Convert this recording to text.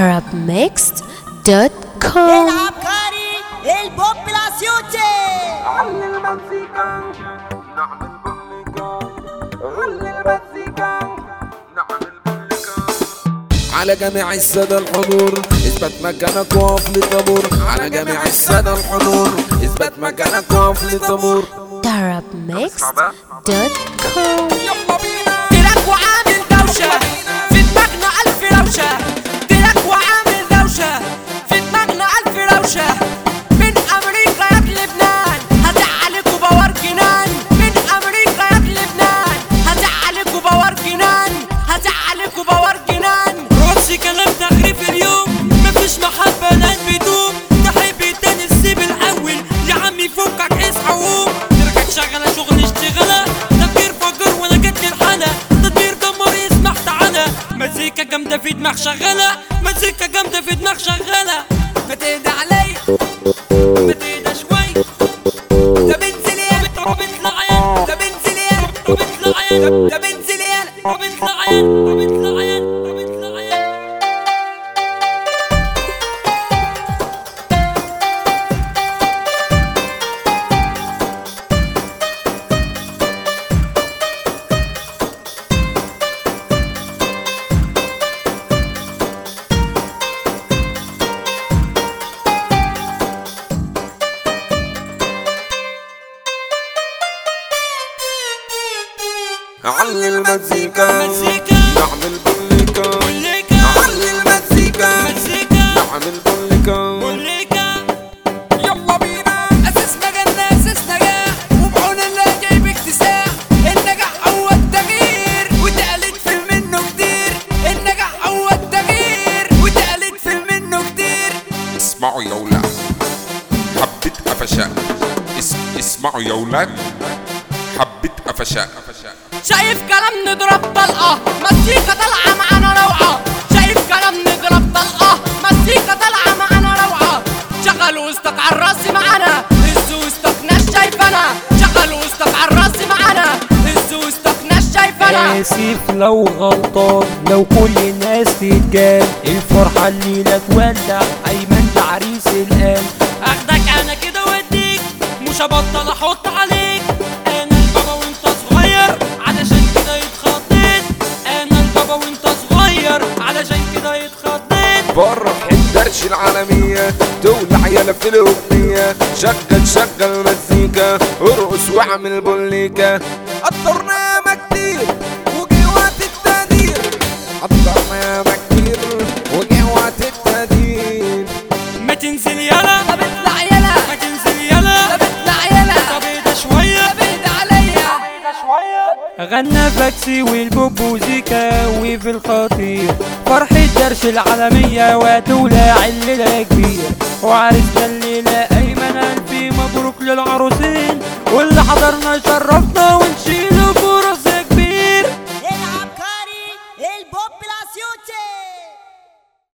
arabmixed.com العبقري البوبلاسيوتي علي المزيكا نعمل بوليكا علي المزيكا نعمل بوليكا على جميع السادة الحضور اثبت مكانك وقف للطابور على جميع السادة الحضور اثبت مكانك وقف للطابور arabmixed.com تراك وعامل دوشة في دماغنا ألف روشة تراك وعامل دوشة في دماغنا ألف روشة من أمريكا يا لبنان هزعلكوا بوار جنان من أمريكا يا لبنان هزعلكوا بوار جنان هزعلكوا بوار جنان راسي كلام تخريف اليوم مفيش محبة الآن بدوم تحب تاني السيب الأول يا عمي فكك اصحى وقوم ترجع شغلة شغل اشتغلة تفكير فجر وانا جت الحالة تدبير دمر يسمح تعالى مزيكا جامدة في دماغ شغالة مزيكا جامدة في دماغ شغالة ما تهدى عليا ما تهدى شوي طب انزل يالا طب اطلع يالا طب انزل يالا طب اطلع يالا طب انزل يالا طب اطلع يالا طب اطلع يالا طب اطلع يالا علي المزيكا مزيكا. نعمل بوليكا بوليكا. علي المزيكا مزيكا. نعمل بوليكا بوليكا يلا بينا اسسنا جنة اسسنا جاه وبعون الله جايب اكتساح النجاح هو التغيير وتقلد في منه كتير النجاح هو التغيير وتقلد في منه كتير اسمعوا يا ولاد حبة قفشة اس... اسمعوا يا ولاد حبة قفشة شايف كلام نضرب طلقة مزيكا طالعة معانا روعة شايف كلام نضرب طلقة مزيكا طالعة معانا روعة شغل وسطك عالراس معانا هز وسطك ناس شايفانا شغل وسطك عالراس معانا هز وسطك ناس شايفانا آسف لو غلطان لو كل الناس تتجال الفرحة الليلة تولع أيمن ده عريس الآن اخدك انا كده واديك مش هبطل احط عليك انا البابا وانت صغير علشان كده اتخضيت انا البابا وانت صغير علشان كده اتخضيت بره في الدرش العالمية تولع يالا في الأغنية شغل شغل مزيكا ارقص واعمل بوليكا قدرنا ياما كتير وجي وقت التقدير قدرنا ياما كتير وجي وقت التقدير ما تنزل يلا طب اطلع يلا ما تنزل يلا طب اطلع يلا طب اهدى شوية طب اهدى عليا غنى فاكسي والبوبوزيكا وفي الخطير فرحة درش العالمية وتولع الليلة كبير وعرسنا الليلة أيمن ألفي مبروك للعروسين واللي حضرنا شرف